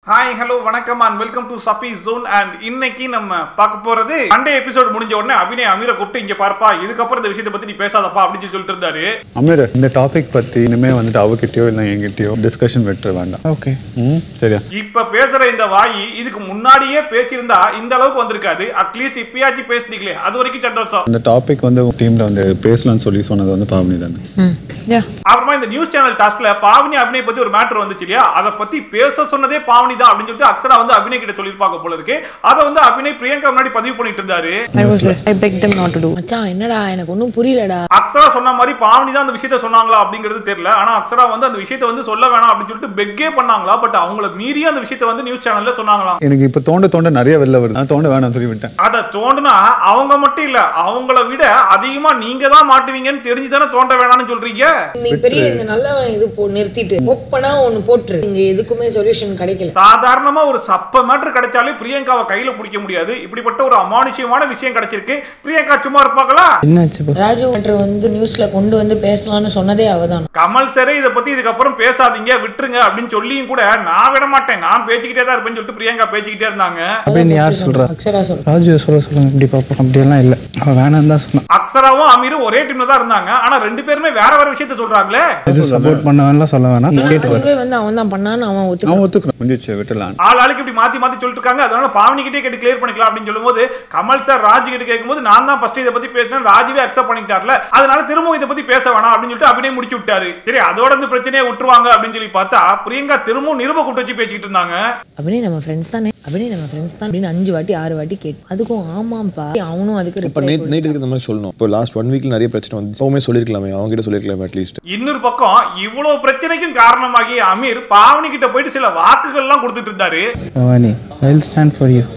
Hi hello வணக்கம் and welcome to Safi zone and இன்னைக்கு நம்ம பார்க்க போறது மண்டே எபிசோட் முடிஞ்ச உடனே அபிநய் அமீரை கூப்பிட்டு இங்க பார்ப்பா இதுக்கப்புறம் இந்த விஷயத்தை பத்தி நீ பேசாதப்பா அப்படின்னு சொல்லி சொல்லிட்டு இருந்தாரு அமீர் இந்த டாபிக் பத்தி இனிமே வந்துட்டு அவகிட்டயோ இல்லை என்கிட்டயோ டிஸ்கஷன் விட்டுற வேண்டாம் ஓகே ம் சரியா இப்ப பேசுற இந்த வாயி இதுக்கு முன்னாடியே பேசியிருந்தா இந்த அளவுக்கு வந்திருக்காது அட்லீஸ்ட் இப்பயாச்சும் பேசிட்டீங்களே அது வரைக்கும் சந்தோஷம் இந்த டாபிக் வந்து டீம்ல வந்து பேசலாம்னு சொல்லி சொன்னது வந்து பாவனி தானே ம் யா அப்புறமா இந்த நியூஸ் சேனல் டாஸ்க்ல பாவனி அபிநய் பத்தி ஒரு மேட்டர் வந்துச்சு இல்லையா அதை பத்தி பேச சொன்னதே பாவனி தான் அப்படின்னு சொல்லிட்டு அக்ஷரா வந்து அபிநய் கிட்ட சொல்லியிருப்பாங்க போல இருக்கு அதை வந்து அபிநய் பிரியங்கா முன்னாடி பதிவு பண்ணிட்டு இருந்தாரு I was I beg them not to do மச்சான் என்னடா எனக்கு ஒன்றும் புரியலடா அக்ஷரா சொன்ன மாதிரி பாவனி தான் அந்த விஷயத்த சொன்னாங்களா அப்படிங்கிறது தெரியல ஆனா அக்ஷரா வந்து அந்த விஷயத்த வந்து சொல்ல வேணாம் அப்படின்னு சொல்லிட்டு பெக்கே பண்ணாங்களா பட் அவங்கள மீறி அந்த விஷயத்த வந்து நியூஸ் சேனல்ல சொன்னாங்களாம் எனக்கு இப்போ தோண்ட தோண்ட நிறைய வெளில வருது நான் தோண்ட வேணாம் சொல்லி விட்டேன் அத தோண்டுனா அவங்க மட்டும் இல்ல அவங்கள விட அதிகமா நீங்க தான் மாட்டுவீங்கன்னு தெரிஞ்சு தானே தோண்ட வேணாம்னு சொல்றீங்க நீ பெரிய இந்த நல்லவன் இது போ நிறுத்திட்டு ஒப்பனா ஒன்னு போட்டுரு இங்க எதுக்குமே சொல்யூஷன் கிடைக்கல சாதாரணமா ஒரு சப்ப மேட்டர் கிடைச்சாலே பிரியங்காவை கையில பிடிக்க முடியாது இப்படிப்பட்ட ஒரு அமானுஷ்யமான விஷயம் கிடைச்சிருக்கு பிரியங்கா சும்மா இருப்பாங்களா என்னாச்சு இப்போ ராஜு மேட்டர் வந்து நியூஸ்ல கொண்டு வந்து பேசலாம்னு சொன்னதே அவதான் கமல் சரே இதை பத்தி இதுக்கப்புறம் பேசாதீங்க விட்டுருங்க அப்படின்னு சொல்லியும் கூட நான் விட மாட்டேன் நான் பேசிக்கிட்டே தான் இருப்பேன்னு சொல்லிட்டு பிரியங்கா பேசிக்கிட்டே இருந்தாங்க அப்படின்னு யார் சொல்றா அக்ஷரா சொல்ற ராஜு சொல்ல சொல்லுங்க இப்படி பார்ப்போம் அப்படியெல்லாம் இல்லை அவன் வேணாம் தான் சொன்னான் அக்ஷராவும் அமீரும் ஒரே டீம்ல தான் இருந்தாங்க ஆனா ரெண்டு பேருமே வேற வேற விஷயத்த சொல்றாங்களே எது சப்போர்ட் பண்ணவன்லாம் சொல்ல வேணாம் நீ கேட்டு அதுவே வந்து அவன் தான் பண்ணான்னு அவன் ஒத்துக்க நான் ஒத்துக்கிறேன் முடிஞ்சிச்சு விட்டுலாம் ஆள் ஆளுக்கு இப்படி மாத்தி மாத்தி சொல்லிட்டு இருக்காங்க அதனால பாவனி கிட்டே கேட்டு கிளியர் பண்ணிக்கலாம் அப்படின்னு சொல்லும்போது கமல் சார் ராஜ் கிட்ட கேட்கும்போது நான் தான் ஃபர்ஸ்ட் இதை பத்தி பேசினேன் ராஜுவே அக்செப்ட் பண்ணிட்டார்ல அதனால திரும்பவும் இதை பத்தி பேச வேணாம் அப்படின்னு சொல்லிட்டு அப்படியே முடிச்சு விட்டாரு சரி அதோட இந்த பிரச்சனையை விட்டுருவாங்க அப்படின்னு சொல்லி பார்த்தா பிரியங்கா திரும்பவும் நிருப கூட்டு வச்சு பேசிக்கிட்டு இருந்தாங்க அப்படியே நம்ம ஃப்ரெண்ட்ஸ் தானே அப்படியே நம்ம ஃப்ரெண்ட்ஸ் தான் அப்படின்னு அஞ்சு வாட்டி ஆறு வாட்டி கேட்டு அதுக்கும் ஆமாப்பா அவனும் அதுக்கு இப்போ reply நைட் நைட்டுக்கு இந்த மாதிரி சொல்லணும் இப்போ லாஸ்ட் ஒன் வீக்ல நிறைய பிரச்சனை வந்து எப்பவுமே சொல்லிருக்கலாமே அவங்க கிட்ட சொல்லிருக்கலாமே அட்லீஸ்ட் இன்னொரு பக்கம் இவ்வளவு பிரச்சனைக்கும் காரணமாகி அமீர் பாவனி கிட்ட போயிட்டு சில வாக்குகள்லாம் கொடுத்துட்டு இருந்தாரு Bhavani I will stand for you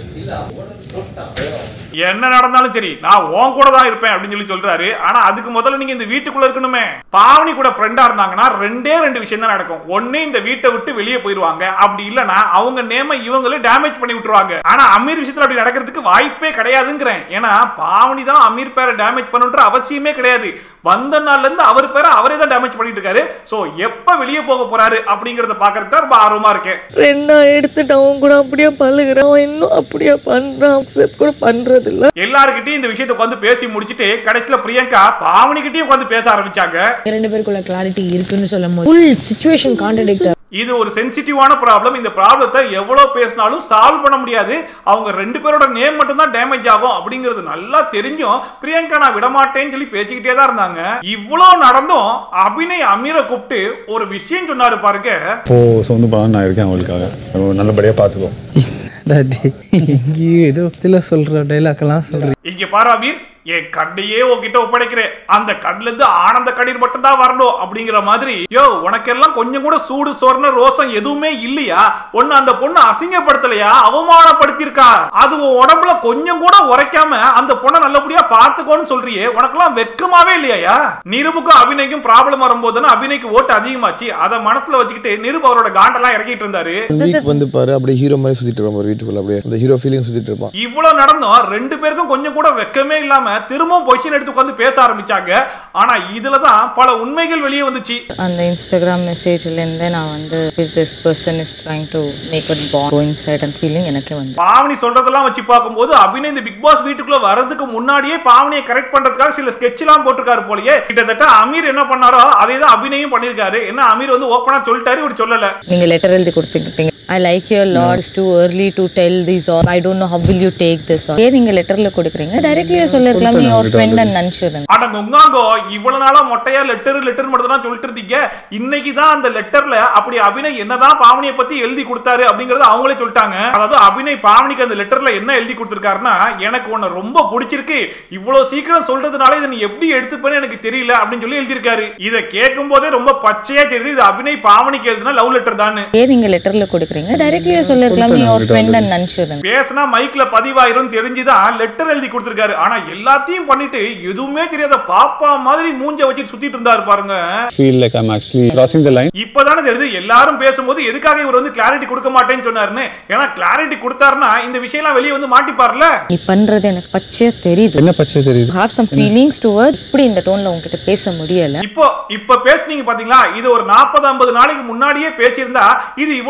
என்ன நடந்தாலும் சரி நான் உன் கூட தான் இருப்பேன் அப்படின்னு சொல்லி சொல்றாரு ஆனா அதுக்கு முதல்ல நீங்க இந்த வீட்டுக்குள்ள இருக்கணுமே பாவனி கூட ஃப்ரெண்டா இருந்தாங்கன்னா ரெண்டே ரெண்டு விஷயம் தான் நடக்கும் ஒண்ணு இந்த வீட்டை விட்டு வெளியே போயிருவாங்க அப்படி இல்லனா அவங்க நேம இவங்களே டேமேஜ் பண்ணி விட்டுருவாங்க ஆனா அமீர் விஷயத்துல அப்படி நடக்கிறதுக்கு வாய்ப்பே கிடையாதுங்கிறேன் ஏன்னா பாவனி தான் அமீர் பேரை டேமேஜ் பண்ணுன்ற அவசியமே கிடையாது வந்த நாள்ல இருந்து அவர் பேரை அவரே தான் டேமேஜ் பண்ணிட்டு இருக்காரு சோ எப்ப வெளியே போக போறாரு அப்படிங்கறத பாக்குறது தான் ரொம்ப ஆர்வமா இருக்கேன் ஃப்ரெண்டா எடுத்துட்டு அவன் கூட அப்படியே பழகுறான் அவன் இன்னும் அப்படியே பண்றான் அக்செப்ட் கூட பண்றது இல்ல எல்லாருக்கிட்டையும் இந்த விஷயத்தை உட்காந்து பேசி முடிச்சிட்டு கடைசியில பிரியங்கா பாவனி கிட்டயும் உட்காந்து பேச ஆரம்பிச்சாங்க ரெண்டு பேருக்குள்ள கிளாரிட்டி இருக்குன்னு சொல்லும் போது ஃபுல் சுச்சுவேஷன் கான்ட்ரடிக்ட் இது ஒரு சென்சிட்டிவான ப்ராப்ளம் இந்த ப்ராப்ளத்தை எவ்வளவு பேசினாலும் சால்வ் பண்ண முடியாது அவங்க ரெண்டு பேரோட நேம் மட்டும் தான் டேமேஜ் ஆகும் அப்படிங்கிறது நல்லா தெரிஞ்சும் பிரியங்கா நான் விடமாட்டேன்னு சொல்லி பேசிக்கிட்டே தான் இருந்தாங்க இவ்வளோ நடந்தும் அபிநய் அமீரை கூப்பிட்டு ஒரு விஷயம் சொன்னாரு பாருங்க இப்போ சொந்த படம் நான் இருக்கேன் அவளுக்காக அவ நல்லபடியா பார்த்துக்கோ டாடி எங்கேயோ ஏதோ இதில் சொல்கிற டைலாக்கெல்லாம் சொல்கிறேன் இங்க பாரு அமீர் என் கண்ணையே உன்கிட்ட ஒப்படைக்கிறேன் அந்த கண்ணுல இருந்து ஆனந்த கண்ணீர் மட்டும் தான் வரணும் அப்படிங்கிற மாதிரி யோ உனக்கெல்லாம் கொஞ்சம் கூட சூடு சொர்ண ரோசம் எதுவுமே இல்லையா ஒன்னு அந்த பொண்ணு அசிங்கப்படுத்தலையா அவமானப்படுத்தியிருக்கா அது உன் உடம்புல கொஞ்சம் கூட உரைக்காம அந்த பொண்ணை நல்லபடியா பாத்துக்கோன்னு சொல்றியே உனக்கெல்லாம் வெக்கமாவே இல்லையா நிருபுக்கும் அபிநய்க்கும் ப்ராப்ளம் வரும்போது அபிநய்க்கு ஓட்டு அதிகமாச்சு அதை மனசுல வச்சுக்கிட்டு நிருபு அவரோட காண்டெல்லாம் இறக்கிட்டு இருந்தாரு வீக் வந்து பாரு அப்படியே ஹீரோ மாதிரி சுத்திட்டு இருப்பான் ஒரு வீட்டுக்குள்ள அப்படியே அந்த ஹீரோ ஃபீலிங் சுத்திட்டு இருப்பான் இவ்வளவு நடந்தும் ரெண்டு பேருக்கும் கொஞ்சம் கூட வெக்கமே இல்லாம திரும்பவும் பொசிஷன் எடுத்து உட்காந்து பேச ஆரம்பிச்சாங்க ஆனா இதுலதான் பல உண்மைகள் வெளியே வந்துச்சு அந்த இன்ஸ்டாகிராம் மெசேஜ்லேருந்தே நான் வந்து if this person is trying to make at bond going side and feeling எனக்கே வந்து பாவனி சொல்றதெல்லாம் வச்சு பார்க்கும்போது அபிநய் இந்த பிக் பாஸ் வீட்டுக்குள்ள வர்றதுக்கு முன்னாடியே பாவனியை கரெக்ட் பண்றதுக்காக சில sketch எல்லாம் போட்டிருக்காரு போலயே கிட்டத்தட்ட அமீர் என்ன பண்ணாரோ அதே தான் அபிநயும் பண்ணிருக்காரு என்ன அமீர் வந்து ஓப்பனா சொல்லிட்டாரு இவர் சொல்லல நீங்கள் லெட்டர் எழுதி கொடுத்துக்கிட்டீங்க I like your lords too early to tell this or I don't know how will you take this or ஏன் நீங்கள் லெட்டரில் கொடுக்குறீங்க டைரக்ட்லியே சொல்லிருக்கலாம் நீ ஒரு ஃப்ரெண்ட் அண்ட் நன்ஷூரன் ஆனா உங்காங்கோ இவ்வளவு நாளா மொட்டையா லெட்டர் லெட்டர் மட்டும் தான் சொல்லிட்டு இருந்தீங்க இன்னைக்கு தான் அந்த லெட்டர்ல அப்படி அபிநய் என்னதான் பாவனியை பத்தி எழுதி கொடுத்தாரு அப்படிங்கறத அவங்களே சொல்லிட்டாங்க அதாவது அபிநய் பாவனிக்கு அந்த லெட்டர்ல என்ன எழுதி கொடுத்திருக்காருன்னா எனக்கு உன்னை ரொம்ப பிடிச்சிருக்கு இவ்வளவு சீக்கிரம் சொல்றதுனால இதை நீ எப்படி எடுத்துப்பேன்னு எனக்கு தெரியல அப்படின்னு சொல்லி எழுதியிருக்காரு இதை கேட்கும் போதே ரொம்ப பச்சையா தெரியுது இது அபிநய் பாவனிக்கு எழுதின லவ் லெட்டர் தான் ஏன் நீங்கள் லெட்டரில் கொடுக்குறீங்க டைரக்ட்லியே சொல்லிருக்கலாம் நீ ஒரு ஃப்ரெண்ட் அண்ட் நன்ஷூரன் பேசினா மைக்ல பதிவாயிரும் தெரிஞ்சுதான் லெட்டர் எழுதி கொடுத்திருக்காரு ஆனா எல்லாத்தையும் பண்ணிட்டு எதுவுமே தெரியாத பாப்பா மாதிரி மூஞ்ச வச்சுட்டு சுத்திட்டு இருந்தாரு பாருங்க feel like I'm actually crossing the line இப்பதானே தெரியுது எல்லாரும் பேசும்போது எதுக்காக இவர் வந்து கிளாரிட்டி கொடுக்க மாட்டேன்னு சொன்னாருன்னு ஏன்னா கிளாரிட்டி கொடுத்தாருன்னா இந்த விஷயம்லாம் வெளியே வந்து மாட்டிப்பார்ல நீ பண்ணுறது எனக்கு பச்சையாக தெரியுது என்ன பச்சை தெரியுது ஹாவ் சம் ஃபீலிங்ஸ் டுவர்ட் இப்படி இந்த டோனில் உங்ககிட்ட பேச முடியல இப்போ இப்ப பேசுனீங்க பாத்தீங்களா இது ஒரு நாற்பது ஐம்பது நாளைக்கு முன்னாடியே பேசியிருந்தா இது இவ்வளவு தூரம் வந்து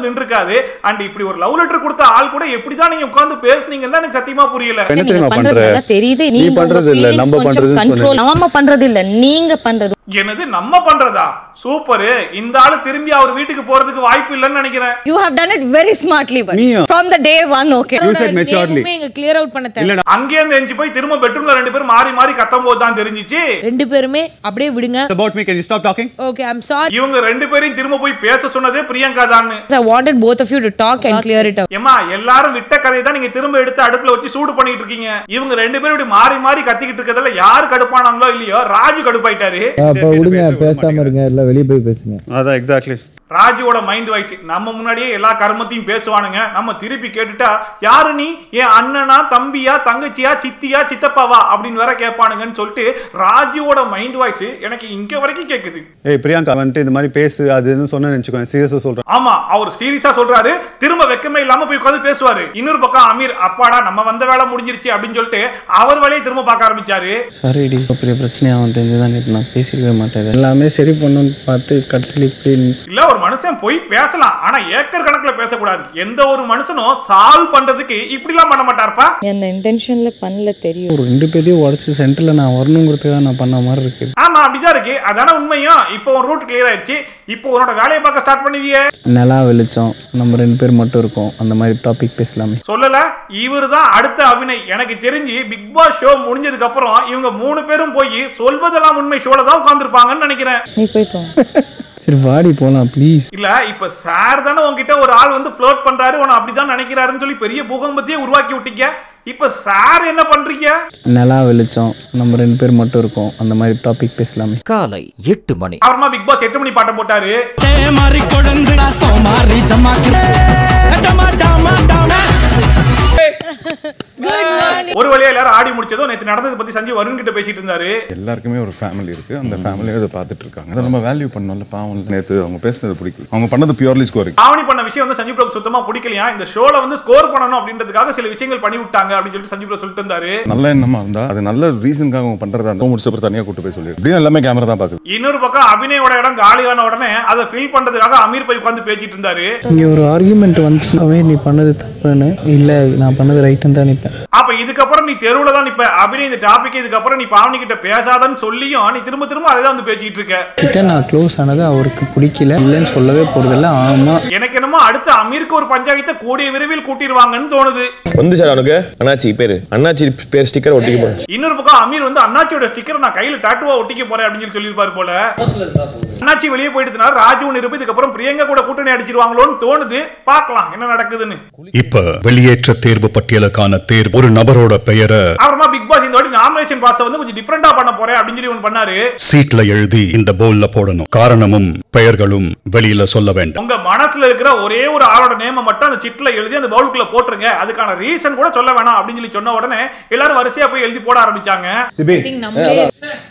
நின்றுக்காது அண்ட் இப்படி ஒரு லவ் லெட்டர் கொடுத்த ஆள் கூட எப்படிதான் நீங்க உட்கார்ந்து பேசுனீங்கன்னு எனக்கு சத்தியமா புரியல என்ன நீங்க தெரியுமா பண்றது பண்ற நல்லா தெரியுது நீ நீங்க பண்றது இல்ல நம்ம பண்றது கண்ட்ரோல் நாம பண்றது இல்ல நீங்க பண்றது என்னது நம்ம பண்றதா சூப்பரு இந்த ஆளு திரும்பி அவர் வீட்டுக்கு போறதுக்கு வாய்ப்பு இல்லைன்னு நினைக்கிறேன் you have done it very smartly but நீயா? From the day one okay You said maturely. நேமுமே இங்க கிளியர் அவுட் பண்ண தேவை அங்கேயே இருந்து எஞ்சி போய் திரும்ப பெட்ரூம்ல ரெண்டு பேரும் மாறி மாறி கத்தும் போது தான் தெரிஞ்சிச்சு ரெண்டு பேருமே அப்படியே விடுங்க about me can you stop talking okay I'm sorry இவங்க ரெண்டு பேரையும் திரும்ப போய் பேச சொன்னதே பிரியங்கா தான் I wanted both of you to talk and clear it ஏமா எல்லாரும் விட்ட கதையை தான் நீங்க திரும்ப எடுத்து அடுப்புல வச்சு சூடு பண்ணிட்டு இருக்கீங்க இவங்க ரெண்டு பேரும் இப்படி மாறி மாறி கத்திக்கிட்டு இருக்கிறதுல யாரு கடுப்பானாங்களோ இல்லையோ ராஜு கடுப்பாயிட்டாரு அப்போ விடுங்க பேசாம இருங்க எல்லாம் வெளியே போய் பேசுங்க அதான் எக்ஸாக்ட்லி ராஜுவோட மைண்ட் வாய்ஸ் நம்ம முன்னாடியே எல்லா கர்மத்தையும் பேசுவானுங்க நம்ம திருப்பி கேட்டுட்டா யாரு நீ என் அண்ணனா தம்பியா தங்கச்சியா சித்தியா சித்தப்பாவா அப்படின்னு வேற கேட்பானுங்கன்னு சொல்லிட்டு ராஜுவோட மைண்ட் வாய்ஸ் எனக்கு இங்க வரைக்கும் கேக்குது ஏய் பிரியங்கா வந்துட்டு இந்த மாதிரி பேசு அதுன்னு சொன்ன நினைச்சுக்கோ சீரியஸா சொல்றேன் ஆமா அவர் சீரியஸா சொல்றாரு திரும்ப வெக்கமே இல்லாம போய் உட்காந்து பேசுவாரு இன்னொரு பக்கம் அமீர் அப்பாடா நம்ம வந்த வேலை முடிஞ்சிருச்சு அப்படின்னு சொல்லிட்டு அவர் வேலையை திரும்ப பார்க்க ஆரம்பிச்சாரு சரிடி பெரிய பிரச்சனையாகும் தெரிஞ்சுதான் நேற்று நான் பேசிருக்கவே மாட்டேன் எல்லாமே சரி பண்ணணும்னு பார்த்து கடைசியில் இப்படி இல்ல ஒரு மனுஷன் போய் பேசலாம் ஆனா ஏக்கர் கணக்குல பேசக்கூடாது எந்த ஒரு மனுஷனும் சால்வ் பண்றதுக்கு இப்படிலாம் பண்ண மாட்டார்ப்பா அந்த இன்டென்ஷன்ல பண்ணல தெரியும் ஒரு ரெண்டு பேரையும் உடச்சி சென்டரில் நான் வரணுங்கிறதுக்காக நான் பண்ண மாதிரி இருக்கு ஆமா அப்படிதான் இருக்கு அதான உண்மையும் இப்போ உன் ரூட் கிளியர் ஆயிடுச்சு இப்போ உன்னோட வேலையை பார்க்க ஸ்டார்ட் பண்ணுவியே நிலா வெளிச்சம் நம்ம ரெண்டு பேர் மட்டும் இருக்கோம் அந்த மாதிரி டாபிக் பேசலாமே சொல்லல இவர் தான் அடுத்த அபிநய் எனக்கு தெரிஞ்சு பிக் பாஸ் ஷோ முடிஞ்சதுக்கு அப்புறம் இவங்க மூணு பேரும் போய் சொல்வதெல்லாம் உண்மை ஷோல தான் உட்காந்துருப்பாங்கன்னு நினைக்கிறேன் நீ போய் தூங்கு சரி வாடி போகலாம் ப்ளீஸ் இல்ல இப்ப சார் தானே உன்கிட்ட ஒரு ஆள் வந்து ஃப்ளோட் பண்றாரு உன அப்படிதான் நினைக்கிறாருன்னு சொல்லி பெரிய பூகம்பத்தையே உருவாக்கி விட்டீங்க இப்ப சார் என்ன பண்றீங்க நிலா வெளிச்சம் நம்ம ரெண்டு பேர் மட்டும் இருக்கோம் அந்த மாதிரி டாபிக் பேசலாமே காலை எட்டு மணி அப்புறமா பிக் பாஸ் எட்டு மணி பாட்டம் போட்டாரு மாறி கொழுந்து சோமாரி ஜமாக்கு டமா டமா டமா ஒரு வழியா எல்லாரும் ஆடி முடிச்சதும் நேத்து நடந்ததை பத்தி சஞ்சய் வருண் கிட்ட பேசிட்டு இருந்தாரு எல்லாருக்குமே ஒரு ஃபேமிலி இருக்கு அந்த ஃபேமிலியை அதை பார்த்துட்டு இருக்காங்க அதை நம்ம வேல்யூ பண்ணணும்ல பாவம் நேற்று அவங்க பேசுனது பிடிக்கும் அவங்க பண்ணது பியூர்லி ஸ்கோர் ஆவணி பண்ண விஷயம் வந்து சஞ்சய் ப்ரோ சுத்தமா பிடிக்கலையா இந்த ஷோல வந்து ஸ்கோர் பண்ணணும் அப்படின்றதுக்காக சில விஷயங்கள் பண்ணி விட்டாங்க அப்படின்னு சொல்லிட்டு சஞ்சய் ப்ரோ சொல்லிட்டு இருந்தாரு நல்ல எண்ணமா இருந்தா அது நல்ல ரீசனுக்காக அவங்க பண்றதா இருந்தா முடிச்ச அப்புறம் தனியா கூட்டு போய் சொல்லி இப்படியும் எல்லாமே கேமரா தான் பாக்குது இன்னொரு பக்கம் அபிநயோட இடம் காலியான உடனே அதை ஃபில் பண்றதுக்காக அமீர் போய் உட்காந்து பேசிட்டு இருந்தாரு இங்கே ஒரு ஆர்குமெண்ட் வந்துச்சுனாவே நீ பண்ணது தப்புன்னு இல்லை நான் பண்ணது ரைட்டுன்னு தான் நிற்பேன் அப்ப இதுக்கப்புறம் நீ தெருவுல தான் நிப்ப அபிநய் இந்த டாபிக் இதுக்கப்புறம் நீ பாவனி கிட்ட பேசாதன்னு சொல்லியும் நீ திரும்ப திரும்ப அதை தான் வந்து பேசிட்டு இருக்க கிட்ட நான் க்ளோஸ் ஆனது அவருக்கு பிடிக்கல இல்லைன்னு சொல்லவே போகிறதில்ல ஆமாம் எனக்கு என்னமோ அடுத்து அமீருக்கு ஒரு பஞ்சாயத்தை கூடிய விரைவில் கூட்டிடுவாங்கன்னு தோணுது வந்து சார் அவனுக்கு அண்ணாச்சி பேரு அண்ணாச்சி பேர் ஸ்டிக்கர் ஒட்டிக்க போறேன் இன்னொரு பக்கம் அமீர் வந்து அண்ணாச்சியோட ஸ்டிக்கர் நான் கையில டாட்டுவா ஒட்டிக்க போறேன் அப்படின்னு சொல்லி சொல்லியிருப்பாரு போல அண்ணாச்சி வெளியே போயிட்டு ராஜு இருப்பு இதுக்கப்புறம் பிரியங்கா கூட கூட்டணி அடிச்சிருவாங்களோன்னு தோணுது பார்க்கலாம் என்ன நடக்குதுன்னு இப்ப வெளியேற்ற தேர்வு பட்டியலுக்கான தேர்வு ஒரு நபரோட பெயரை அப்புறமா பிக் பாஸ் இந்த வாட்டி நாமினேஷன் பாஸ் வந்து கொஞ்சம் டிஃபரெண்டா பண்ண போறேன் அப்படின்னு சொல்லி ஒன்று பண்ணாரு சீட்ல எழுதி இந்த போல்ல போடணும் காரணமும் பெயர்களும் வெளியில சொல்ல வேண்டும் உங்க மனசுல இருக்கிற ஒரே ஒரு ஆளோட நேம மட்டும் அந்த சிட்ல எழுதி அந்த பவுலுக்குள்ள போட்டுருங்க அதுக்கான ரீசன் கூட சொல்ல வேணாம் அப்படின்னு சொல்லி சொன்ன உடனே எல்லாரும் வரிசையா போய் எழுதி போட ஆரம்பிச்சாங்க நம்மளே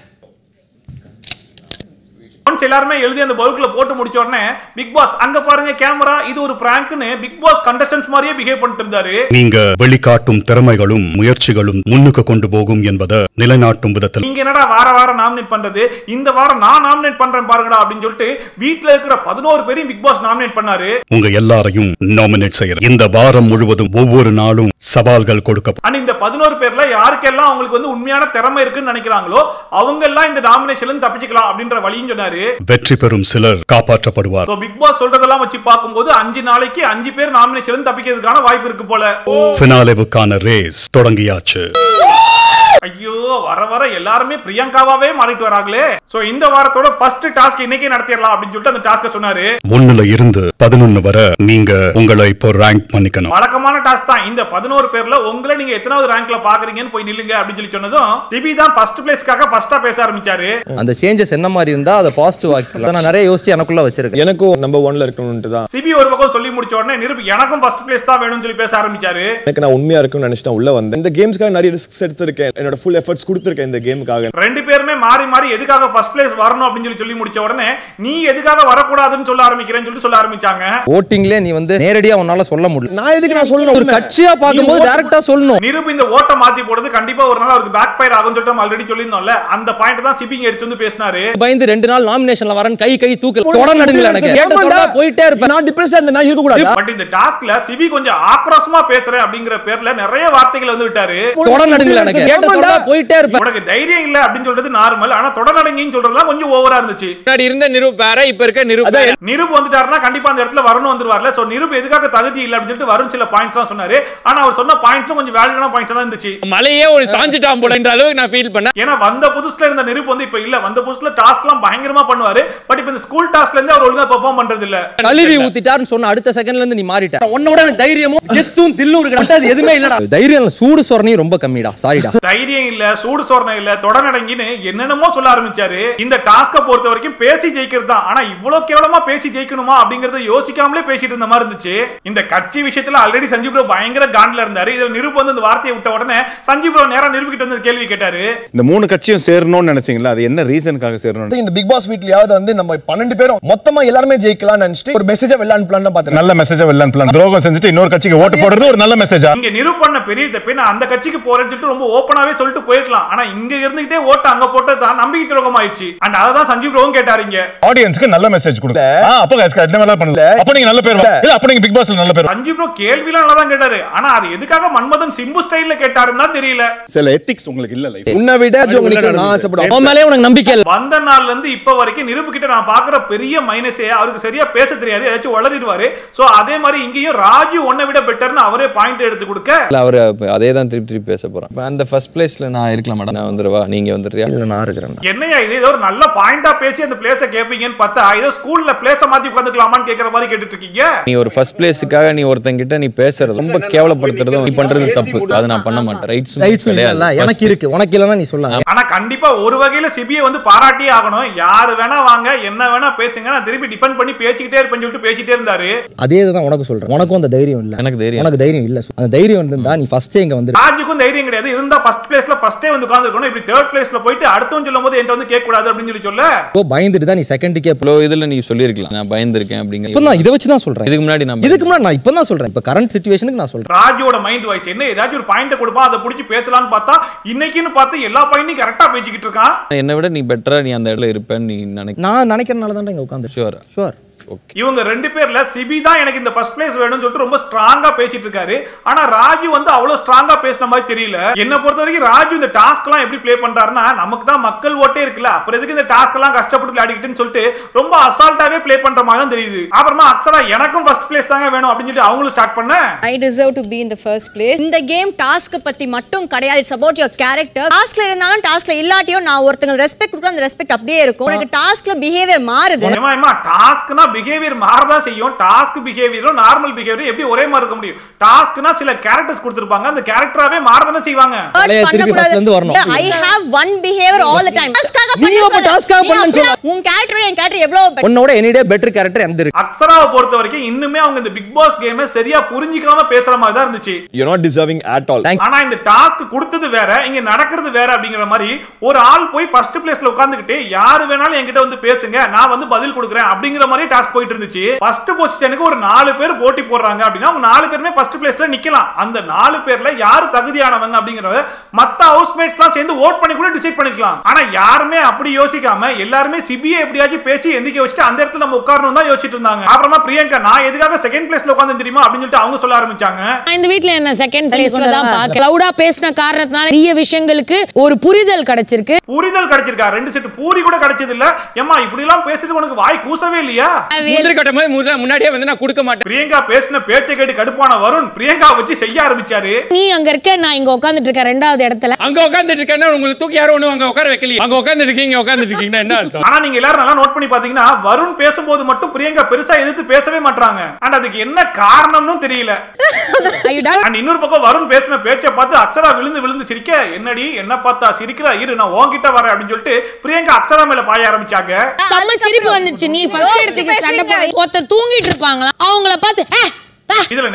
ஒன்ஸ் எல்லாருமே எழுதி அந்த பவுலுக்குள்ள போட்டு முடிச்ச உடனே பிக் பாஸ் அங்க பாருங்க கேமரா இது ஒரு பிராங்க்னு பிக் பாஸ் கண்டஸ்டன்ஸ் மாதிரியே பிஹேவ் பண்ணிட்டு இருந்தாரு நீங்க வெளிக்காட்டும் திறமைகளும் முயற்சிகளும் முன்னுக்கு கொண்டு போகும் என்பதை நிலைநாட்டும் விதத்தில் நீங்க என்னடா வார வாரம் நாமினேட் பண்றது இந்த வாரம் நான் நாமினேட் பண்றேன் பாருங்கடா அப்படின்னு சொல்லிட்டு வீட்ல இருக்கிற பதினோரு பேரையும் பிக் பாஸ் நாமினேட் பண்ணாரு உங்க எல்லாரையும் நாமினேட் செய்யற இந்த வாரம் முழுவதும் ஒவ்வொரு நாளும் சவால்கள் கொடுக்க அண்ட் இந்த பதினோரு பேர்ல யாருக்கெல்லாம் அவங்களுக்கு வந்து உண்மையான திறமை இருக்குன்னு நினைக்கிறாங்களோ அவங்க எல்லாம் இந்த நாமினேஷன்ல இருந்து தப்பிச்சுக்கலாம் அப்படின்ற வழியும் சொன்னாரு வெற்றி பெறும் சிலர் காப்பாற்றப்படுவார் So, பிக் பாஸ் சொல்றதெல்லாம் வச்சு பார்க்கும்போது அஞ்சு நாளைக்கு அஞ்சு பேர் நாமினேஷன்ல இருந்து தப்பிக்கிறதுக்கான வாய்ப்பு இருக்கு போல பினாலேவுக்கான ரேஸ் தொடங்கியாச்சு ஐயோ வர வர எல்லாருமே பிரியங்காவாவே மாறிட்டு வராங்களே சோ இந்த வாரத்தோட ஃபர்ஸ்ட் டாஸ்க் இன்னைக்கே நடத்திடலாம் அப்படின்னு சொல்லிட்டு அந்த டாஸ்க சொன்னாரு ஒண்ணுல இருந்து பதினொன்னு வரை நீங்க உங்களை இப்போ ரேங்க் பண்ணிக்கணும் வழக்கமான டாஸ்க் தான் இந்த பதினோரு பேர்ல உங்களை நீங்க எத்தனாவது ரேங்க்ல பாக்குறீங்கன்னு போய் நில்லுங்க அப்படின்னு சொல்லி சொன்னதும் சிபி தான் ஃபர்ஸ்ட் பிளேஸ்க்காக ஃபர்ஸ்டா பேச ஆரம்பிச்சாரு அந்த சேஞ்சஸ் என்ன மாதிரி இருந்தா அதை பாசிட்டிவ் ஆக்கிக்கலாம் நான் நிறைய யோசிச்சு எனக்குள்ள வச்சிருக்கேன் எனக்கும் நம்பர் ஒன்ல இருக்கணும்ட்டு தான் சிபி ஒரு பக்கம் சொல்லி முடிச்ச உடனே நிருப் எனக்கும் ஃபர்ஸ்ட் பிளேஸ் தான் வேணும்னு சொல்லி பேச ஆரம்பிச்சாரு எனக்கு நான் உண்மையா இருக்கும்னு நினைச்சிட்டு தான் உள்ள வந்தேன் இந்த கேம்ஸ்க்காக நிறைய ரிஸ்க் எடுத்திருக்கேன் என்னோட ஃபுல் எஃபர்ட்ஸ் கொடுத்துருக்கேன் இந்த கேமுக்காக ரெண்டு பேருமே மாறி மாறி எதுக்காக ஃபர்ஸ்ட் பிளேஸ் வரணும் அப்படின்னு சொல்லி சொல்லி முடிச்ச உடனே நீ எதுக்காக வரக்கூடாதுன்னு சொல்ல ஆரம்பிக்கிறேன்னு சொல்லிட்டு சொல்ல ஆரம்பிச்சாங்க ஓட்டிங்லயே நீ வந்து நேரடியா உன்னால சொல்ல முடியல நான் எதுக்கு நான் சொல்லணும் ஒரு கட்சியா பார்க்கும்போது டைரக்டா சொல்லணும் நிருப் இந்த ஓட்டை மாத்தி போடுறது கண்டிப்பா ஒரு நாள் அவருக்கு பேக் ஃபயர் ஆகும்னு சொல்லிட்டு நம்ம ஆல்ரெடி சொல்லியிருந்தோம்ல அந்த பாயிண்ட் தான் சிபிங் எடுத்து வந்து பேசினாரு பயந்து ரெண்டு நாள் நாமினேஷன்ல வரேன் கை கை தூக்கல தொட நடுங்கல எனக்கு கேட்ட சொல்ல போயிட்டே இருப்பேன் நான் டிப்ரெஸ்டா இருந்தேன் நான் இருக்க கூடாது பட் இந்த டாஸ்க்ல சிபி கொஞ்சம் ஆக்ரோஷமா பேசுறேன் அப்படிங்கிற பேர்ல நிறைய வார்த்தைகள் வந்து விட்டாரு தொட நடுங்கல எனக்கு கேட்ட சொல்ல போயிட்டே இருப்பேன் உனக்கு தைரியம் இல்ல அப்படின்னு சொல்றது நார்மல் ஆனா தொடர்நடங்கின்னு சொல்றதுலாம் கொஞ்சம் ஓவரா இருந்துச்சு முன்னாடி இருந்த நிரூப் வேற இப்ப இருக்க நிரூப் வேற. நிருப் வந்துட்டாருன்னா கண்டிப்பா அந்த இடத்துல வரணும் வந்துருவார்ல சோ நிருப் எதுக்காக தகுதி இல்ல அப்படின்னு சொல்லிட்டு வரும் சில பாயிண்ட்ஸ் தான் சொன்னாரு ஆனா அவர் சொன்ன பாயிண்ட்ஸும் கொஞ்சம் வேல்யூடான பாயிண்ட்ஸ் தான் இருந்துச்சு மலையே ஒரு சாஞ்சிட்டான் போலன்ற அளவுக்கு நான் ஃபீல் பண்ணேன் ஏன்னா வந்த புதுசுல இருந்த நிருப் வந்து இப்ப இல்ல வந்த புதுசுல டாஸ்க் எல்லாம் பயங்கரமா பண்ணுவாரு பட் இப்ப இந்த ஸ்கூல் டாஸ்க்ல இருந்து அவர் ஒழுங்கா பெர்ஃபார்ம் பண்றது இல்ல கழுவி ஊத்திட்டாருன்னு சொன்ன அடுத்த செகண்ட்ல இருந்து நீ மாறிட்ட உன்னோட எனக்கு தைரியமும் ஜெத்தும் தில்லும் இருக்கு அது எதுவுமே இல்லடா தைரியம் இல்ல, சூடு சொரணையும் ரொம்ப கம்மிடா சாரிடா தைரியம் இல்ல சூடு சோரணை இல்ல தொடநடங்கின்னு என்னென்னமோ சொல்ல ஆரம்பிச்சாரு இந்த டாஸ்க பொறுத்த வரைக்கும் பேசி ஜெயிக்கிறது தான் ஆனா இவ்வளவு கேவலமா பேசி ஜெயிக்கணுமா அப்படிங்கறத யோசிக்காமலே பேசிட்டு இருந்த மாதிரி இருந்துச்சு இந்த கட்சி விஷயத்துல ஆல்ரெடி சஞ்சீவ் ப்ரோ பயங்கர காண்ட்ல இருந்தாரு இதுல நிருப் வந்து இந்த வார்த்தையை விட்ட உடனே சஞ்சீவ் ப்ரோ நேரா நிரூபிக்கிட்டு வந்து கேள்வி கேட்டாரு இந்த மூணு கட்சியும் சேரணும்னு நினைச்சீங்களா அது என்ன ரீசனுக்காக சேரணும் இந்த பிக் பாஸ் வீட்லயாவது வந்து நம்ம பன்னெண்டு பேரும் மொத்தமா எல்லாருமே ஜெயிக்கலாம்னு நினைச்சிட்டு ஒரு மெசேஜா வெளில அனுப்பலாம்னு பார்த்தேன் நல்ல மெசேஜா வெள்ளன் பிளான் துரோகம் செஞ்சுட்டு இன்னொரு கட்சிக்கு ஓட்டு போடுறது ஒரு நல்ல மெசேஜா இங்க நிரூப் பண்ண பெரிய தப்பு நான் அந்த கட்சிக்கு போறேன்னு சொல்லிட்டு ரொம்ப ஓப்பனாவே சொல்லிட்டு போயிருக்கலாம் ஆனா இங்க இருந்துகிட்டே ஓட்டு அங்க போட்டது தான் நம்பிக்கை துரோகம் ஆயிடுச்சு அண்ட் அதை தான் சஞ்சீவ் ப்ரோவும் கேட்டாரு இங்க ஆடியன்ஸ்க்கு நல்ல மெசேஜ் கொடுங்க ஆ, அப்ப guys, என்ன வேணாலும் பண்ணல அப்ப நீங்க நல்ல பேர் வா. இல்ல அப்ப நீங்க பிக் பாஸ்ல நல்ல பேர் வா. சஞ்சீவ் ப்ரோ கேள்விலாம் நல்லா தான் கேட்டாரு ஆனா அது எதுக்காக மன்மதன் சிம்பு ஸ்டைல்ல கேட்டாருன்னு தான் தெரியல சில எத்திக்ஸ் உங்களுக்கு இல்ல லைஃப் உன்னை விட உங்களுக்கு நான் ஆசைப்படுவேன் உன் மேலே உனக்கு நம்பிக்கை இல்ல வந்த நாள்ல இருந்து இப்ப வரைக்கும் நிருப்பு கிட்ட நான் பாக்குற பெரிய மைனஸே அவருக்கு சரியா பேச தெரியாது ஏதாச்சும் வளரிடுவாரு சோ அதே மாதிரி இங்கேயும் ராஜு உன்னை விட பெட்டர்னு அவரே பாயிண்ட் எடுத்து கொடுக்க இல்ல அவர் அதே தான் திருப்பி திருப்பி பேச போறேன் இப்ப அந்த ஃபர்ஸ்ட் பிளேஸ்ல நான் இருக்கலாம் மேடம் நான் வந்துருவா நீங்க வந்துடுறியா இல்ல நான் இருக்கிறேன் என்னையா இது ஏதோ ஒரு நல்ல பாயிண்டா பேசி அந்த பிளேஸ கேப்பீங்கன்னு பார்த்தா ஏதோ ஸ்கூல்ல பிளேஸ மாத்தி உட்காந்துக்கலாமான்னு கேக்குற மாதிரி கேட்டுட்டு இருக்கீங்க நீ ஒரு ஃபர்ஸ்ட் பிளேஸுக்காக நீ ஒருத்தங்கிட்ட நீ பேசுறது ரொம்ப கேவலப்படுத்துறதும் நீ பண்றது தப்பு அது நான் பண்ண மாட்டேன் ரைட்ஸ் ரைட்ஸ் இல்ல எனக்கு இருக்கு உனக்கு இல்லனா நீ சொல்லலாம் ஆனா கண்டிப்பா ஒரு வகையில சிபியை வந்து பாராட்டியே ஆகணும் யாரு வேணா வாங்க என்ன வேணா பேசுங்க நான் திருப்பி டிஃபெண்ட் பண்ணி பேசிக்கிட்டே இருப்பேன்னு சொல்லிட்டு பேசிட்டே இருந்தாரு அதே தான் உனக்கு சொல்றேன் உனக்கும் அந்த தைரியம் இல்ல எனக்கு தைரியம் உனக்கு தைரியம் இல்ல அந்த தைரியம் இருந்தா நீ ஃபர்ஸ்டே இங்க வந்து ராஜுக்கும் தைரியம் கிடையாது இருந்தா ஃபர்ஸ்ட் பிளேஸ்ல ஃபர்ஸ்டே வந்து உட்காந்துருக்கணும் இப்படி தேர்ட் பிளேஸ்ல போயிட்டு அடுத்தவன் சொல்லும் போது என்கிட்ட வந்து கேட்க கூடாது அப்படின்னு சொல்லி சொல்ல பயந்துட்டு தான் நீ செகண்டுக்கே இவ்வளோ இதுல நீ சொல்லியிருக்கலாம் நான் பயந்துருக்கேன் இப்போ அப்படிங்கிற நான் இதை வச்சு தான் சொல்றேன் இதுக்கு முன்னாடி நான் இதுக்கு முன்னாடி நான் இப்போ தான் சொல்றேன் இப்போ கரண்ட் சுச்சுவேஷனுக்கு நான் சொல்றேன் ராஜுவோட மைண்ட் வாய்ஸ் என்ன ஏதாச்சும் ஒரு பாயிண்ட் கொடுப்பா அதை பிடிச்சி பேசலாம்னு பார்த்தா இன்னைக்குன்னு பார்த்து எல்லா பாயிண்டையும் கரெக்டா பேசிக்கிட்டு இருக்கான் என்னை விட நீ பெட்டரா நீ அந்த இடத்துல இருப்பேன்னு நீ நினைக்க நான் நினைக்கிறனால தான் இங்க உட்காந்து ஷுவர் ஷுவர் இவங்க ரெண்டு பேர்ல சிபி தான் எனக்கு இந்த ஃபர்ஸ்ட் பிளேஸ் வேணும்னு சொல்லிட்டு ரொம்ப ஸ்ட்ராங்கா பேசிட்டு இருக்காரு ஆனா ராஜு வந்து அவ்வளவு ஸ்ட்ராங்கா பேசின மாதிரி தெரியல என்ன பொறுத்த வரைக்கும் ராஜு இந்த டாஸ்க் எல்லாம் எப்படி ப்ளே பண்றாருன்னா நமக்கு தான் மக்கள் ஓட்டே இருக்குல்ல அப்புறம் எதுக்கு இந்த டாஸ்க் எல்லாம் கஷ்டப்பட்டு விளையாடிக்கிட்டுன்னு சொல்லிட்டு ரொம்ப அசால்ட்டாவே ப்ளே பண்ற மாதிரி தான் தெரியுது அப்புறமா அக்ஷரா எனக்கும் ஃபர்ஸ்ட் பிளேஸ் தாங்க வேணும் அப்படின்னு சொல்லிட்டு அவங்களும் ஸ்டார்ட் பண்ண I deserve to be in the first place இந்த கேம் டாஸ்க் பத்தி மட்டும் கிடையாது இட்ஸ் அபவுட் யுவர் கேரக்டர் டாஸ்க்ல இருந்தாலும் டாஸ்க்ல இல்லாட்டியோ நான் ஒருத்தங்க ரெஸ்பெக்ட் கொடுக்குற அந்த ரெஸ்பெக்ட் அப்படியே இருக்கும் உனக்கு டாஸ்க்ல பிஹேவியர் மாறுது ஏமா ஏமா டாஸ்க்னா பிஹேவியர் மாறதான் செய்யும் டாஸ்க் பிஹேவியரும் நார்மல் பிஹேவியரும் எப்படி ஒரே மாதிரி இருக்க முடியும் டாஸ்க்னா சில கேரக்டர்ஸ் கொடுத்திருப்பாங்க அந்த கேரக்டராவே மாறதானே செய்வாங்க பழைய திருப்பி first ல இருந்து வரணும். I have one behaviour all the time டாஸ்க்காக நீ அப்ப task-ஆ பண்ணுன்னு சொல்ல. உன் கேரக்டர் என் கேரக்டர் எவ்வளவு better. உன்னோட எனிடே பெட்டர் கேரக்டர் எந்த இருக்கு அக்ஷராவை பொறுத்த வரைக்கும் இன்னுமே அவங்க இந்த பிக் பாஸ் கேமை சரியா புரிஞ்சிக்காம பேசுற மாதிரி தான் இருந்துச்சு you not deserving at all ஆனா இந்த டாஸ்க் கொடுத்தது வேற இங்க நடக்கிறது வேற அப்படிங்கிற மாதிரி ஒரு ஆள் போய் ஃபர்ஸ்ட் பிளேஸ்ல உட்கார்ந்துகிட்டு யாரு வேணாலும் என்கிட்ட வந்து பேசுங்க நான் வந்து பதில் கொடுக்குறேன் அப்படிங்கிற மாதிரி டாஸ்க் போயிட்டு இருந்துச்சு ஃபர்ஸ்ட் பொசிஷனுக்கு ஒரு நாலு பேர் போட்டி போடுறாங்க அப்படின்னா அவங்க நாலு பேருமே ஃபர்ஸ்ட் பிளேஸ்ல நிக்கலாம் அந்த நாலு பேர்ல யாரு தகுதியானவங்க அப்படிங்கறத மத்த ஹவுஸ்மேட்ஸ்லாம் சேர்ந்து ஓட் பண்ணி கூட டிசைட் பண்ணிக்கலாம் ஆனா யாருமே அப்படி யோசிக்காம எல்லாருமே சிபிஐ எப்படியாச்சும் பேசி எந்திக்க வச்சுட்டு அந்த இடத்துல நம்ம உட்காரணும் தான் யோசிச்சுட்டு இருந்தாங்க அப்புறமா பிரியங்கா நான் எதுக்காக செகண்ட் பிளேஸ்ல உட்கார்ந்து தெரியுமா அப்படின்னு சொல்லிட்டு அவங்க சொல்ல ஆரம்பிச்சாங்க நான் இந்த வீட்ல என்ன செகண்ட் பிளேஸ்ல தான் பாக்க லவுடா பேசின காரணத்தினால நிறைய விஷயங்களுக்கு ஒரு புரிதல் கிடைச்சிருக்கு புரிதல் கிடைச்சிருக்கா ரெண்டு செட் பூரி கூட கிடைச்சது இல்ல ஏமா இப்படி எல்லாம் பேசுறது உனக்கு வாய் கூசவே இல்லையா முந்திரி கட்டும் போது முன்ன- முன்னாடியே வந்து நான் கொடுக்க மாட்டேன் பிரியங்கா பேசின பேச்சை கேட்டு கடுப்பான வருண் பிரியங்கா வச்சு செய்ய ஆரம்பிச்சாரு நீ அங்க இருக்க நான் இங்க உட்கார்ந்துட்டு இருக்கேன் ரெண்டாவது இடத்துல அங்க உட்கார்ந்துட்டு இருக்கேன்னா உங்களுக்கு தூக்கி யாரும் ஒண்ணு அங்க உட்கார வைக்கலையே அங்க உட்கார்ந்துட்டு இருக்கீங்க உட்கார்ந்துட்டு இருக்கீங்கன்னா என்ன அர்த்தம் ஆனா நீங்க எல்லாரும் நல்லா நோட் பண்ணி பாத்தீங்கன்னா வருண் பேசும்போது மட்டும் பிரியங்கா பெருசா எதிர்த்து பேசவே மாட்டாங்க அண்ட் அதுக்கு என்ன காரணம்னு தெரியல அண்ட் இன்னொரு பக்கம் வருண் பேசின பேச்சை பார்த்து அக்ஷரா விழுந்து விழுந்து சிரிக்க என்னடி என்ன பார்த்தா சிரிக்கிறா இரு நான் உன்கிட்ட வரேன் அப்படின்னு சொல்லிட்டு பிரியங்கா அக்ஷரா மேல பாய ஆரம்பிச்சாங்க செம்ம சிரிப்பு வந்துச்சு நீ ஃபர்ஸ்ட் இடத்துக்கு சண்டை போட ஒருத்தர் தூங்கிட்டு இருப்பாங்களா அவங்கள பார்த்து "ஏ, பா." இதுல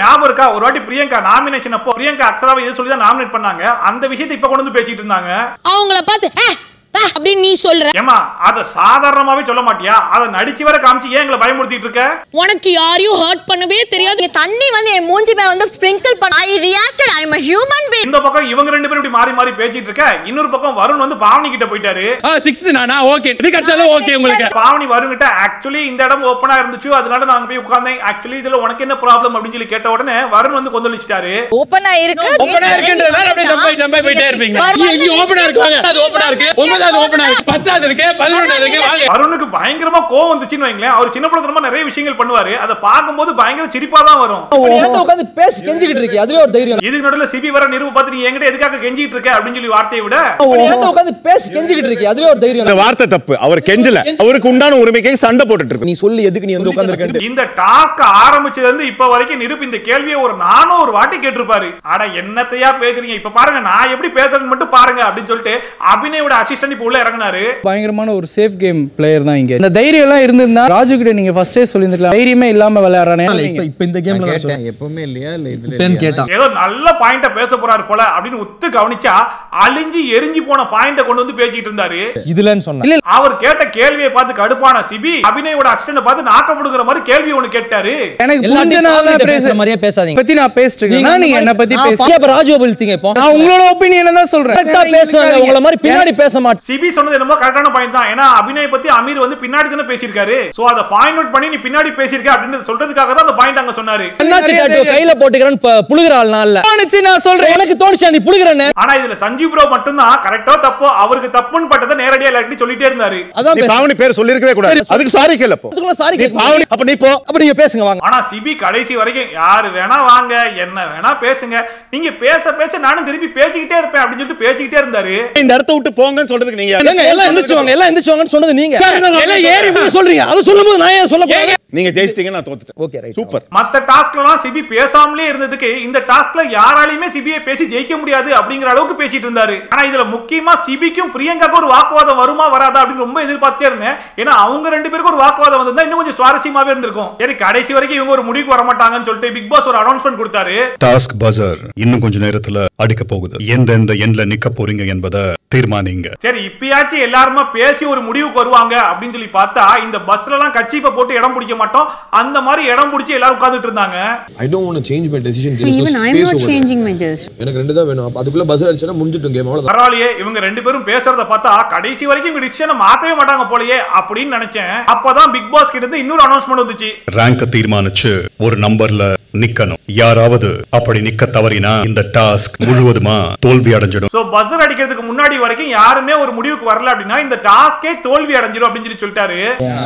ஞாபகம் இருக்கா ஒரு வாட்டி பிரியங்கா நாமினேஷன் அப்போ பிரியங்கா அக்ஷராவை எது சொல்லி தான் நாமினேட் பண்ணாங்க அந்த விஷயத்தை இப்ப கொண்டு வந்து பேசிட்டு இருந்தாங்க அவங்கள பார்த்து "ஏ, பா" அப்படின்னு நீ சொல்ற ஏமா அத சாதாரணமாவே சொல்ல மாட்டியா அத நடிச்சு வர காமிச்சு ஏன் எங்களை பயமுறுத்திட்டு இருக்க உனக்கு யாரையும் ஹர்ட் பண்ணவே தெரியாது நீங்க தண்ணி வந்து என் மூஞ்சி மேல வந்து ஸ்ப்ரிங்கிள் பண்ண I reacted I am a human being இந்த பக்கம் இவங்க ரெண்டு பேரும் இப்படி மாறி மாறி பேசிட்டு இருக்க இன்னொரு பக்கம் வருண் வந்து பாவனி கிட்ட போயிட்டாரு சிக்ஸ் நானா ஓகே இது கிடைச்சாலும் ஓகே உங்களுக்கு பாவனி வருண் கிட்ட ஆக்சுவலி இந்த இடம் ஓப்பனா இருந்துச்சு அதனால நாங்க போய் உட்கார்ந்தேன் ஆக்சுவலி இதுல உனக்கு என்ன ப்ராப்ளம் அப்படின்னு சொல்லி கேட்ட உடனே வருண் வந்து கொந்தளிச்சிட்டாரு ஓப்பனா இருக்கு ஓப்பனா இருக்குன்றதால அப்படியே ஜம்ப் ஆகி ஜம்ப் ஆகி போயிட்டே இருப்பீங்க இங்க ஓப்பனா இருக்கு வாங்க அது ஓப்பனா இருக்கு ஒன்பதாவது ஓப்பனா இருக்கு பத்தாவது இருக்கு பதினொன்றாவது இருக்கு வாங்க வருணுக்கு பயங்கரமா கோவம் வந்துச்சுன்னு வைங்களேன் அவர் சின்ன பிள்ளைத்தனமா நிறைய விஷயங்கள் பண்ணுவாரு அதை பார்க்கும்போது பயங்கர சிரிப்பா தான் வரும் உட்காந்து பேசி கெஞ்சிக்கிட்டு இருக்கு அதுவே ஒரு தைரியம் இதுக்கு நடுவுல சிபி வர நிரூப பார்த்து நீ என்கிட்ட எதுக்காக கெஞ்சிட்டு இருக்க அப்படின்னு சொல்லி வார்த்தையை விட உட்காந்து பேசி கெஞ்சிக்கிட்டு இருக்கு அதுவே ஒரு தைரியம் இந்த வார்த்தை தப்பு அவர் கெஞ்சல அவருக்கு உண்டான உரிமைக்கை சண்டை போட்டுட்டு இருக்கு நீ சொல்லு எதுக்கு நீ வந்து உட்கார்ந்திருக்க இந்த டாஸ்க் ஆரம்பிச்சதுல இருந்து இப்ப வரைக்கும் நிரூப் இந்த கேள்வியை ஒரு நானும் ஒரு வாட்டி கேட்டிருப்பாரு அட என்னத்தையா பேசுறீங்க இப்ப பாருங்க நான் எப்படி பேசுறேன்னு மட்டும் பாருங்க அப்படின்னு சொல்லிட்டு அபிநயோட அசிஸ்டன்ட் இப்ப உள்ள இறங்குனாரு பயங்கரமான ஒரு சேஃப் கேம் பிளேயர் தான் இங்க இந்த தைரியம் எல்லாம் இருந்திருந்தா ராஜு கிட்ட நீங்க ஃபர்ஸ்டே சொல்லியிருந்திருக்கலாம் தைரியமே இல்லாம விளையாடுறானே இப்ப இப்ப இந்த கேம்ல தான் கேட்டேன் எப்பவுமே இல்லையா இல்ல இதுல இப்பன்னு இல்லையா? கேட்டான் ஏதோ நல்ல பாயிண்ட பேச போறாரு போல அப்படின்னு உத்து கவனிச்சா அழிஞ்சு எரிஞ்சு போன பாயிண்ட கொண்டு வந்து பேசிட்டு இருந்தாரு இதுலன்னு சொன்னா இல்ல அவர் கேட்ட கேள்வியை பார்த்து கடுப்பான சிபி அபிநயோட அசிஸ்டன்ட் பார்த்து நாக்க புடுங்குற மாதிரி கேள்வி ஒண்ணு கேட்டாரு எனக்கு எல்லாத்தையும் புரிஞ்சனால பாவனிட்ட பேச பேசுற மாதிரியே பேசாதீங்க பத்தி நான் பேசிட்டு இருக்கேன் நீங்க என்ன பத்தி பேசி அப்ப ராஜு அபிழ்த்தீங்க இப்போ நான் உங்களோட ஒப்பீனியன் தான் சொல்றேன் கரெக்டா பேசுவாங்க உங்கள மாதிரி பின்னாடி பேச மாட்டேன் சிபி சொன்னது என்னமோ கரெக்டான பாயிண்ட் தான் ஏன்னா அபிநய் பத்தி அமீர் வந்து பின்னாடி தானே பேசியிருக்காரு சோ அத பாயிண்ட் அவுட் பண்ணி நீ பின்னாடி பேசியிருக்க அப்படின்னு சொல்றதுக்காக தான் அந்த பாயிண்ட் அங்க சொன்னாரு அண்ணாச்சி டாட்டூ கையில போட்டுக்கிறேன்னு ப- புழுகுற ஆள் நான் இல்ல தோணுச்சு நான் சொல்றேன் எனக்கு தோணுச்சா நீ புழுகுறன்னு ஆனா இதுல சஞ்சீவ் ப்ரோ மட்டும்தான் கரெக்டோ தப்போ அவருக்கு தப்புன்னு பட்டதை நேரடியா எல்லார்கிட்டயும் சொல்லிட்டே இருந்தாரு அதான் நீ பாவனி பேர் சொல்லிருக்கவே கூடாது அதுக்கு சாரி கேள போ அதுக்குள்ள சாரி நீ பாவனி அப்ப நீ போ அப்ப நீங்க பேசுங்க வாங்க ஆனா சிபி கடைசி வரைக்கும் யாரு வேணா வாங்க என்ன வேணா பேசுங்க நீங்க பேச பேச நானும் திருப்பி பேசிக்கிட்டே இருப்பேன் அப்படின்னு சொல்லிட்டு பேசிக்கிட்டே இருந்தாரு இந்த இடத்த விட்டு போங்கன்னு சொல்றதுக்கு நீங்க ஏங்க, எல்லாம் எந்திரிச்சுவாங்க எல்லாம் எந்திரிச்சுவாங்கன்னு சொன்னது நீங்க எல்லாம் ஏறி போய் சொல்றீங்க அதை சொல்லும்போது நான் ஏன் சொல்ல போறேன் நீங்க ஜெயிச்சிட்டீங்க நான் தோத்துட்டேன் ஓகே ரைட் சூப்பர் மத்த டாஸ்க்லாம் சிபி பேசாமலே இருந்ததுக்கு இந்த டாஸ்க்ல யாராலையுமே சிபியை பேசி ஜெயிக்க முடியாது அப்படிங்கிற அளவுக்கு பேசிட்டு இருந்தாரு ஆனா இதுல முக்கியமா சிபிக்கும் பிரியங்காக்கும் ஒரு வாக்குவாதம் வருமா வராதா அப்படின்னு ரொம்ப எதிர்பார்த்தே இருந்தேன் ஏன்னா அவங்க ரெண்டு பேருக்கும் ஒரு வாக்குவாதம் வந்திருந்தா இன்னும் கொஞ்சம் சுவாரஸ்யமாவே இருந்திருக்கும் சரி கடைசி வரைக்கும் இவங்க ஒரு முடிவுக்கு வர மாட்டாங்கன்னு சொல்லிட்டு பிக் பாஸ் ஒரு அனௌன்ஸ்மெண்ட் கொடுத்தாரு டாஸ்க் பஜர் இன்னும் கொஞ்ச நேரத்துல அடிக்க போகுது எந்தெந்த எண்ல நிக்க போறீங்க என்பதை தீர்மானிங்க சரி இப்பயாச்சும் எல்லாருமா பேசி ஒரு முடிவுக்கு வருவாங்க அப்படின்னு சொல்லி பார்த்தா இந்த பஸ்ல எல்லாம் கட்சிப்பை போட்டு இடம் பிடிக்க மாட்டோம் அந்த மாதிரி இடம் பிடிச்சி எல்லாரும் உட்கார்ந்துட்டு இருந்தாங்க I don't want change my decision Even I'm not changing my just. எனக்கு ரெண்டு தான் வேணும் அப்ப அதுக்குள்ள பஸ் அடிச்சா முடிஞ்சிட்டும் கேம் அவ்வளவுதான் பரவாயில்லையே இவங்க ரெண்டு பேரும் பேசுறத பார்த்தா கடைசி வரைக்கும் இவங்க டிசிஷனை மாத்தவே மாட்டாங்க போலயே அப்படின்னு நினைச்சேன் அப்பதான் பிக் பாஸ் கிட்ட இருந்து இன்னொரு அனௌன்ஸ்மெண்ட் வந்துச்சு ரேங்க தீர்மானிச்சு ஒரு நம்பர்ல நிக்கணும் யாராவது அப்படி நிக்க தவறினா இந்த டாஸ்க் முழுவதுமா தோல்வி அடைஞ்சிடும் சோ பஸ்ஸர் அடிக்கிறதுக்கு முன்னாடி வரைக்கும் யாருமே ஒரு முடிவுக்கு வரல அப்படின்னா இந்த டாஸ்கே தோல்வி அடைஞ்சிரும் அப்படின்னு சொல்லி சொல்லிட்டாரு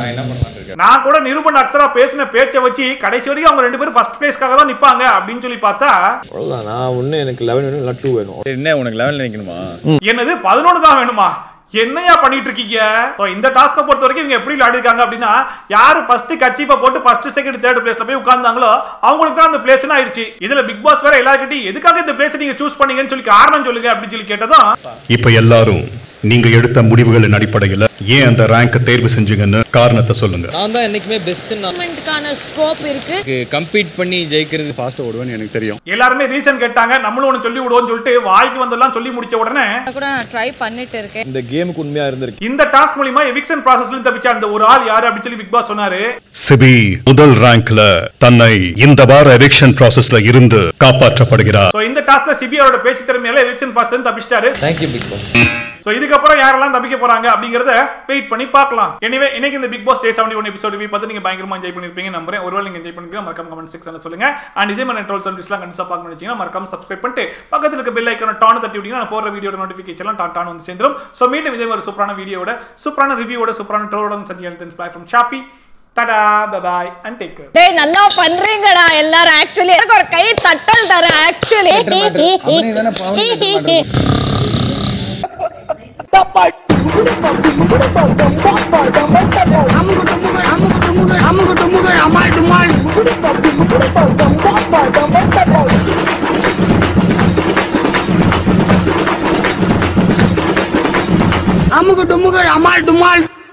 நான் கூட நிரூபன் அக்ஷரா பேசின பேச்சை வச்சு கடைசி வரைக்கும் அவங்க ரெண்டு பேரும் ஃபர்ஸ்ட் பிளேஸ்க்காக தான் நிப்பாங்க அப்படின்னு சொல்லி பார்த்தா அவ்வளவுதான் நான் ஒண்ணு எனக்கு லெவன் வேணும் இல்லை டூ வேணும் என்ன உனக்கு லெவல்ல நிக்கணுமா என்னது பதினொன்று தான் வேணுமா என்னையா பண்ணிட்டு இருக்கீங்க So, இந்த டாஸ்கை பொறுத்த வரைக்கும் இவங்க எப்படி விளையாடிருக்காங்க அப்படின்னா யாரு ஃபர்ஸ்ட் கட்சிப்பை போட்டு ஃபர்ஸ்ட் செகண்ட் தேர்ட் பிளேஸ்ல போய் உட்கார்ந்தாங்களோ அவங்களுக்கு தான் அந்த பிளேஸ்னு ஆயிடுச்சு இதுல பிக் பாஸ் வேற எல்லார்கிட்டயும் எதுக்காக இந்த பிளேஸ் நீங்க சூஸ் பண்ணீங்கன்னு சொல்லி காரணம் சொல்லுங்க அப்படின்னு சொல்லி கேட்டதும் இப்ப எல்லாரும் நீங்க எடுத்த முடிவுகளின் அடிப்படையில ஏன் அந்த ரேங்க தேர்வு செஞ்சீங்கன்னு காரணத்தை சொல்லுங்க நான் தான் என்னைக்குமே பெஸ்ட் மூமெண்ட்கான ஸ்கோப் இருக்கு கம்பீட் பண்ணி ஜெயிக்கிறது ஃபாஸ்ட்டாக ஓடுவேன்னு எனக்கு தெரியும் எல்லாருமே ரீசன் கேட்டாங்க நம்மளும் ஒன்று சொல்லி விடுவோம்னு சொல்லிட்டு வாய்க்கு வந்தெல்லாம் சொல்லி முடிச்ச உடனே கூட நான் ட்ரை பண்ணிட்டு இருக்கேன் இந்த கேமுக்கு உண்மையா இருந்திருக்கு இந்த டாஸ்க் மூலியமா எவிக்ஷன் ப்ராசஸ்ல தப்பிச்ச அந்த ஒரு ஆள் யாரு அப்படின்னு சொல்லி பிக் பாஸ் சொன்னாரு சிபி முதல் ரேங்க்ல தன்னை இந்த வார எவிக்ஷன் ப்ராசஸ்ல இருந்து காப்பாற்றப்படுகிறார் சோ இந்த டாஸ்க்ல சிபிஆரோட பேச்சு திறமையால எவிக்ஷன் ப்ராசஸ் தப்பிச்சிட்டாரு தேங்க்யூ பிக் பாஸ் சோ இதுக்கப்புறம் யாரெல்லாம் தப்பிக்க போறாங்க அப்படிங்கறத வெயிட் பண்ணி பார்க்கலாம் எனிவே இன்னைக்கு இந்த Bigg Boss day seventy one episode பார்த்து நீங்க பயங்கரமா என்ஜாய் பண்ணிருப்பீங்க நம்புறேன் ஒருவேளை நீங்க என்ஜாய் பண்ணிருக்கீங்க மறக்காம கமெண்ட் செக்ஷன்ல சொல்லுங்க அண்ட் இதே மாதிரி ட்ரோல் சர்வீஸ்லாம் கண்டிப்பா பார்க்கணும் வச்சீங்கன்னா மறக்காம சப்ஸ்கிரைப் பண்ணிட்டு பக்கத்துல இருக்க பெல் ஐக்கான டான் தட்டி விட்டீங்கன்னா நான் போற வீடியோட நோட்டிஃபிகேஷன் டான் டான் வந்து சேர்ந்துரும் சோ மீண்டும் இதே மாதிரி சூப்பரான வீடியோட சூப்பரான ரிவ்யூவோட சூப்பரான ட்ரோலோட சந்தியா பை ஃப்ரம் ஷாஃபி தடா பபாய் அண்ட் டேக் கேர் டேய் நல்லா பண்றீங்கடா எல்லாரும் ஆக்சுவலி எனக்கு ஒரு கை தட்டல் தர ஆக்சுவலி அமுகு டுமுகு அமால் டுமால்